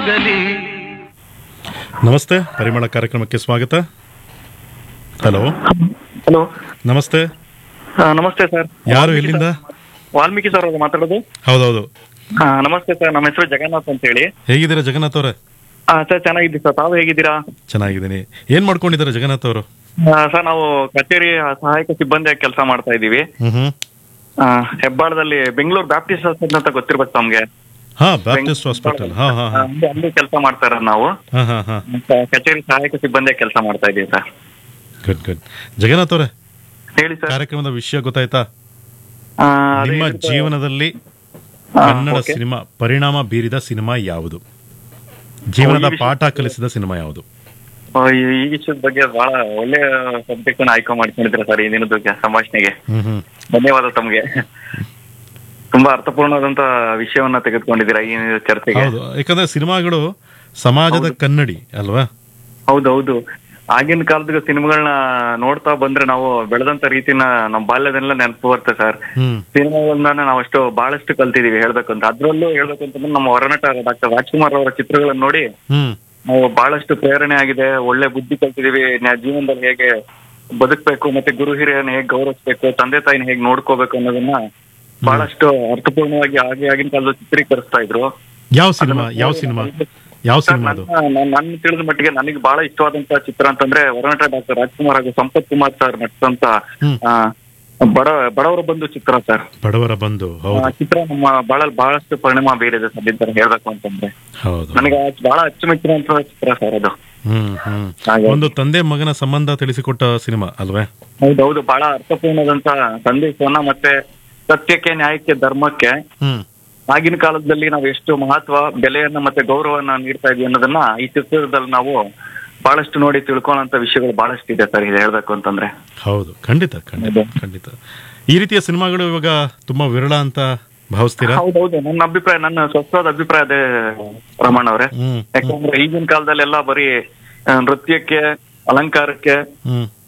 ನಮಸ್ತೆ ಪರಿಮಳ ಕಾರ್ಯಕ್ರಮಕ್ಕೆ ಸ್ವಾಗತ ಹಲೋ ಹಲೋ ನಮಸ್ತೆ ನಮಸ್ತೆ ಸರ್ ಯಾರು ಎಲ್ಲಿಂದ ವಾಲ್ಮೀಕಿ ಸರ್ ಅವರು ಮಾತಾಡೋದು ಹೌದೌದು ಆ, ನಮಸ್ತೆ ಸರ್ ನಮ್ಮ ಹೆಸರು ಜಗನ್ನಾಥ್ ಅಂತ ಹೇಳಿ ಹೇಗಿದ್ದೀರಾ ಜಗನ್ನಾಥ್ ಅವರೇ ಆ, ಸರ್ ಚೆನ್ನಾಗಿದ್ದೀವಿ ಸರ್ ತಾವು ಹೇಗಿದ್ದೀರಾ ಚೆನ್ನಾಗಿದ್ದೀನಿ ಏನ್ ಮಾಡ್ಕೊಂಡಿದ್ದಾರೆ ಜಗನ್ನಾಥ್ ಅವರು ಆ, ಸರ್ ನಾವು ಕಚೇರಿ ಸಹಾಯಕ ಸಿಬ್ಬಂದಿಯಾಗಿ ಕೆಲಸ ಮಾಡ್ತಾ ಇದ್ದೀವಿ ಹ್ಮ್ ಹ್ಮ್ ಆ, ಹೆಬ್ಬಾಳದಲ್ಲಿ ಬೆಂಗಳೂರು ಬ್ಯಾಪ್ಟಿಸ್ಟ್ ಹಾಸ್ಪಿಟಲ್ ಅಂತ ಗೊತ್ತಿರ್ಬೇಕು ತಮ್ಗೆ ಹಾ ಬ್ಯಾಪ್ಟಿಸ್ಟ್ ಹಾಸ್ಪಿಟಲ್ ಹಾ ಹಾ ಆ, ಹಾ ಅಲ್ಲಿ- ಅಲ್ಲಿ ಕೆಲಸ ಮಾಡ್ತಾ ಇರೋದು ನಾವು ಹಾ ಹಾ ಹಾ ಕ- ಕಚೇರಿ ಸಹಾಯಕ ಸಿಬ್ಬಂದಿಯಾಗಿ ಕೆಲಸ ಮಾಡ್ತಾ ಇದ್ದೀವಿ ಸರ್ ಗುಡ್ ಗುಡ್ ಜಗನ್ನಾಥ್ ಅವರೇ ಹೇಳಿ ಸರ್ ಕಾರ್ಯಕ್ರಮದ ವಿಷಯ ಗೊತ್ತಾಯ್ತಾ ಆ, ಅದೇ ನಿಮ್ಮ ಇದು- ಜೀವನದಲ್ಲಿ ಆ, ಕನ್ನಡ okay. ಸಿನಿಮಾ ಪರಿಣಾಮ ಬೀರಿದ ಸಿನಿಮಾ ಯಾವುದು ಜೀವನದ ಈ ವಿಷಯ- ಪಾಠ ಕಲಿಸಿದ ಸಿನಿಮಾ ಯಾವುದು ಆ, ಈ ಈ ವಿಷಯದ ಬಗ್ಗೆ ಬಹಳ ಒಳ್ಳೆ ಸಬ್ಜೆಕ್ಟ್ ಆಯ್ಕೆ ಮಾಡ್ಕೊಂಡಿದ್ರೆ ಸರ್ ಈ ದಿನದ ಸಂಭಾಷಣೆಗೆ ಹ್ಮ್ ಹ್ಮ್ ಧನ್ಯವಾದ ತಮಗೆ ತುಂಬಾ ಅರ್ಥಪೂರ್ಣವಾದಂತ ವಿಷಯವನ್ನ ತೆಗೆದುಕೊಂಡಿದ್ದೀರಾ ಈ ಚರ್ಚೆಗೆ ಹೌದು ಯಾಕಂದ್ರೆ ಸಿನಿಮಾಗಳು ಸಮಾಜದ ಕನ್ನಡಿ ಅಲ್ವಾ ಹೌದೌದು ಆಗಿನ ಕಾಲದ ಸಿನಿಮಾಗಳನ್ನ ನೋಡ್ತಾ ಬಂದ್ರೆ ನಾವು ಬೆಳೆದಂತ ರೀತಿನ ನಮ್ಮ ಬಾಲ್ಯದೆಲ್ಲ ನೆನಪು ಬರುತ್ತೆ ಸರ್ ಹ್ಮ್ ಸಿನಿಮಾಗಳನ್ನ ನಾವು ಅಷ್ಟು ಬಹಳಷ್ಟು ಕಲ್ತಿದೀವಿ ಹೇಳ್ಬೇಕು ಅಂತ ಅದ್ರಲ್ಲೂ ಹೇಳ್ಬೇಕು ಅಂತಂದ್ರೆ ನಮ್ಮ ಹೊರನಟ ಡಾಕ್ಟರ್ ರಾಜ್ಕುಮಾರ್ ಅವರ ಚಿತ್ರಗಳನ್ನ ನೋಡಿ ಹ್ಮ್ ನಾವು ಬಹಳಷ್ಟು ಪ್ರೇರಣೆ ಆಗಿದೆ ಒಳ್ಳೆ ಬುದ್ಧಿ ಕಲ್ತಿದೀವಿ ನ್ಯಾ- ಜೀವನದಲ್ಲಿ ಹೇಗೆ ಬದುಕಬೇಕು ಮತ್ತೆ ಗುರು ಹಿರಿಯರನ್ನ ಹೇಗೆ ಗೌರವಿಸ್ಬೇಕು ತಂದೆ ತಾಯಿನ ಹೇಗೆ ನೋಡ್ಕೋಬೇಕು ಅನ್ನೋದನ್ನ ಬಹಳಷ್ಟು ಅರ್ಥಪೂರ್ಣವಾಗಿ ಆಗಿ ಆಗಿನ ಕಾಲದಲ್ಲಿ ಚಿತ್ರೀಕರಿಸ್ತಾ ಇದ್ರು ಯಾವ ಸಿನಿಮಾ ಯಾವ ಸಿನಿಮಾ ಯಾವ ಸಿನಿಮಾ ಅದು ನನ್ನ ನನ್ನ ತಿಳಿದ ಮಟ್ಟಿಗೆ ನನಗೆ ಬಹಳ ಇಷ್ಟವಾದಂತ ಚಿತ್ರ ಅಂತಂದ್ರೆ ಹೊರನಟ ಡಾಕ್ಟರ್ ರಾಜ್ಕುಮಾರ್ ಹಾಗೂ ಸಂಪತ್ ಕುಮಾರ್ ಸರ್ ನಟಿಸಿದಂತ ಹ್ಮ್. ಆ, ಬಡ ಬಡವರ ಬಂಧು ಚಿತ್ರ ಸರ್ ಬಡವರ ಬಂಧು ಆ ಹೌದು ಚಿತ್ರ ನಮ್ಮ ಬಹಳ ಬಹಳಷ್ಟು ಪರಿಣಾಮ ಬೀರಿದೆ ಸರ್ ಈ ತರ ಹೇಳ್ಬೇಕು ಅಂತಂದ್ರೆ ಹೌದು ನನಗೆ ಅದ್ ಬಹಳ ಅಚ್ಚುಮೆಚ್ಚಿನ ಚಿತ್ರ ಸರ್ ಅದು ಹ್ಮ್ ಹ್ಮ್ ಹಾಗೆ. ಒಂದು ತಂದೆ ಮಗನ ಸಂಬಂಧ ತಿಳಿಸಿಕೊಟ್ಟ ಸಿನಿಮಾ ಅಲ್ವೇ ಹೌದೌದು ಬಹಳ ಅರ್ಥಪೂರ್ಣದಂತ ಸಂದೇಶವನ್ನ ಮತ್ತೆ ಸತ್ಯಕ್ಕೆ ನ್ಯಾಯಕ್ಕೆ ಧರ್ಮಕ್ಕೆ ಹ್ಮ್ ಆಗಿನ ಕಾಲದಲ್ಲಿ ನಾವು ಎಷ್ಟು ಮಹತ್ವ ಬೆಲೆಯನ್ನ ಮತ್ತೆ ಗೌರವನ ನೀಡ್ತಾ ಇದೀವಿ ಅನ್ನೋದನ್ನ ಈ ಚಿತ್ರದಲ್ಲಿ ನಾವು ಬಹಳಷ್ಟು ನೋಡಿ ತಿಳ್ಕೊಳ್ಳೋಂತ ವಿಷಯಗಳು ಬಹಳಷ್ಟು ಇದೆ ಸರ್ ಇದು ಹೇಳ್ಬೇಕು ಅಂತಂದ್ರೆ ಹೌದು ಖಂಡಿತ ಖಂಡಿತ ಹೌದು. ಖಂಡಿತ ಈ ರೀತಿಯ ಸಿನಿಮಾಗಳು ಇವಾಗ ತುಂಬಾ ವಿರಳ ಅಂತ ಭಾವಿಸ್ತೀರಾ ಹೌದೌದು ನನ್ನ ಅಭಿಪ್ರಾಯ ನನ್ನ ಸ್ವಸ್ಥವಾದ ಅಭಿಪ್ರಾಯ ಅದೇ ರಮಣ ಅವರೇ ಹ್ಮ್ ಯಾಕಂದ್ರೆ ಈಗಿನ ಕಾಲದಲ್ಲೆಲ್ಲ ಬರೀ ಆ, ನೃತ್ಯಕ್ಕೆ ಅಲಂಕಾರಕ್ಕೆ ಹ್ಮ್